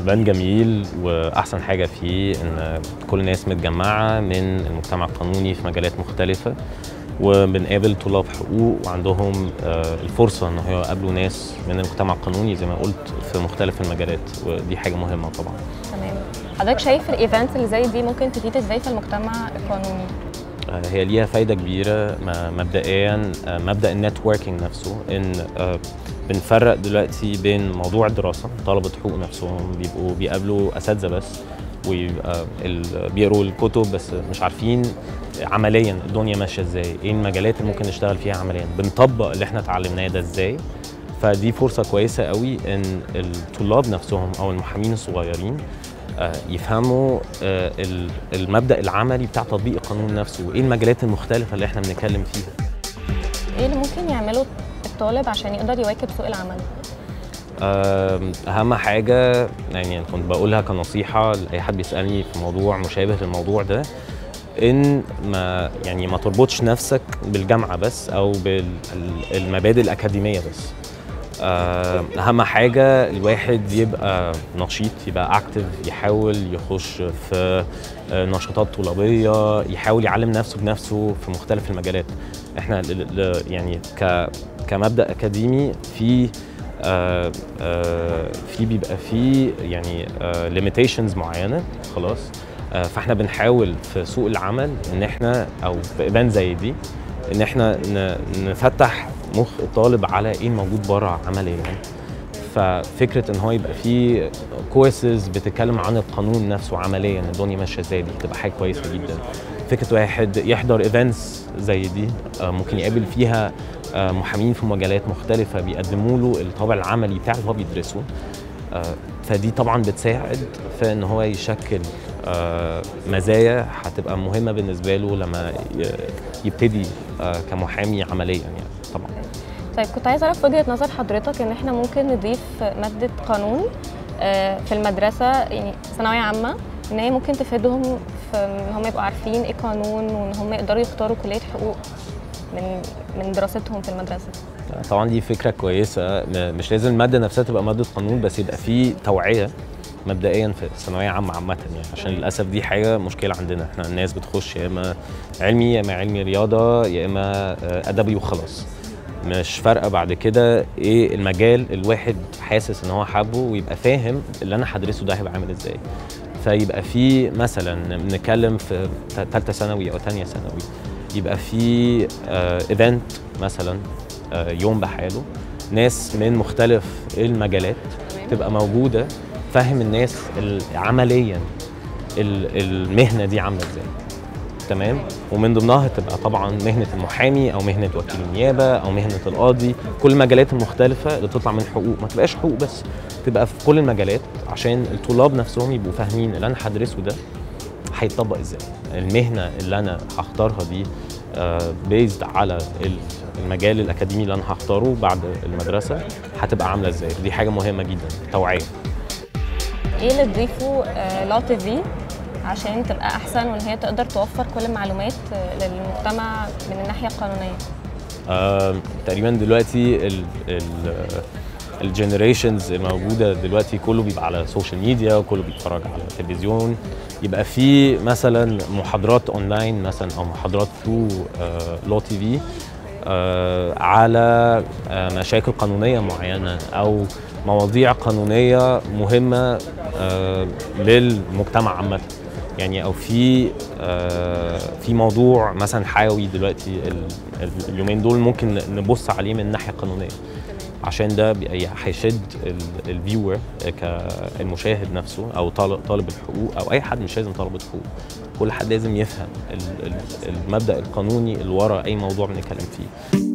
بان جميل واحسن حاجه فيه ان كل الناس متجمعه من المجتمع القانوني في مجالات مختلفه وبنقابل طلاب حقوق وعندهم آه، الفرصه ان هو يقابلوا ناس من المجتمع القانوني زي ما قلت في مختلف المجالات ودي حاجه مهمه طبعا تمام حضرتك شايف الايفنتس اللي زي دي ممكن تفيد ازاي في المجتمع القانوني آه، هي ليها فايده كبيره م- مبدئيا آه، مبدا النتوركينج نفسه ان آه، بنفرق دلوقتي بين موضوع الدراسه طلبه حقوق نفسهم بيبقوا بيقابلوا اساتذه بس ويبقى ال- بيقروا الكتب بس مش عارفين عمليا الدنيا ماشيه ازاي ايه المجالات اللي ممكن نشتغل فيها عمليا بنطبق اللي احنا اتعلمناه ده ازاي فدي فرصه كويسه قوي ان الطلاب نفسهم او المحامين الصغيرين آه، يفهموا آه، ال- المبدا العملي بتاع تطبيق القانون نفسه وايه المجالات المختلفه اللي احنا بنتكلم فيها ايه اللي ممكن يعمله الطالب عشان يقدر يواكب سوق العمل آم، اهم حاجه يعني كنت بقولها كنصيحه لاي حد بيسالني في موضوع مشابه للموضوع ده ان ما يعني ما تربطش نفسك بالجامعه بس او بالمبادئ الاكاديميه بس آه، اهم حاجه الواحد يبقى نشيط يبقى اكتف يحاول يخش في آه، نشاطات طلابيه يحاول يعلم نفسه بنفسه في مختلف المجالات احنا ل- ل- يعني ك كمبدا اكاديمي في آه، آه، في بيبقى في يعني ليميتيشنز معينه خلاص آه، فاحنا بنحاول في سوق العمل ان احنا او في ايفنت زي دي ان احنا ن- نفتح مخ الطالب على ايه الموجود بره عمليا ففكره ان هو يبقى في كورسز بتتكلم عن القانون نفسه عمليا الدنيا ماشيه ازاي دي بتبقى حاجه كويسه جدا فكره واحد يحضر ايفنتس زي دي آه، ممكن يقابل فيها آه، محامين في مجالات مختلفه بيقدموا له الطابع العملي بتاع اللي هو بيدرسه آه، فدي طبعا بتساعد في ان هو يشكل آه، مزايا هتبقى مهمه بالنسبه له لما ي- يبتدي آه، كمحامي عمليا يعني طبعا طيب كنت عايزه اعرف وجهه نظر حضرتك ان احنا ممكن نضيف ماده قانون آه، في المدرسه يعني ثانويه عامه ان هي ممكن تفيدهم في ان هم يبقوا عارفين ايه قانون وان هم يقدروا يختاروا كليه حقوق من من دراستهم في المدرسه طبعا دي فكره كويسه م- مش لازم الماده نفسها تبقى ماده قانون بس يبقى في توعيه مبدئيا في الثانويه عامه عامه يعني عشان للاسف دي حاجه مشكله عندنا احنا الناس بتخش يا اما علمي يا اما علمي رياضه يا اما آه، ادبي وخلاص مش فارقه بعد كده ايه المجال الواحد حاسس ان هو حابه ويبقى فاهم اللي انا هدرسه ده هيبقى عامل ازاي فيبقى في مثلا بنتكلم في ثالثه ثانوي او ثانيه ثانوي يبقى في ايفنت مثلا آه، يوم بحاله ناس من مختلف المجالات تبقى موجوده فهم الناس ال- عمليا ال- المهنه دي عامله ازاي تمام ومن ضمنها تبقى طبعا مهنه المحامي او مهنه وكيل النيابه او مهنه القاضي كل المجالات المختلفه اللي تطلع من حقوق ما تبقاش حقوق بس تبقى في كل المجالات عشان الطلاب نفسهم يبقوا فاهمين اللي انا هدرسه ده هيطبق ازاي المهنه اللي انا هختارها دي بيزد على ال- المجال الاكاديمي اللي انا هختاره بعد المدرسه هتبقى عامله ازاي دي حاجه مهمه جدا توعيه ايه اللي تضيفه لا تي في عشان تبقى احسن وان هي تقدر توفر كل المعلومات آه، للمجتمع من الناحيه القانونيه آه، تقريبا دلوقتي ال ال الجنريشنز الموجوده دلوقتي كله بيبقى على السوشيال ميديا وكله بيتفرج على التلفزيون يبقى في مثلا محاضرات اونلاين مثلا او محاضرات ثرو لو تي في على آه، مشاكل قانونيه معينه او مواضيع قانونيه مهمه آه، للمجتمع عامه يعني او في آه، في موضوع مثلا حيوي دلوقتي ال- ال- اليومين دول ممكن نبص عليه من الناحيه القانونيه عشان ده بي- هيشد الفيور كالمشاهد نفسه او طالب طالب الحقوق او اي حد مش لازم طالب حقوق كل حد لازم يفهم ال- ال- المبدا القانوني اللي ورا اي موضوع بنتكلم فيه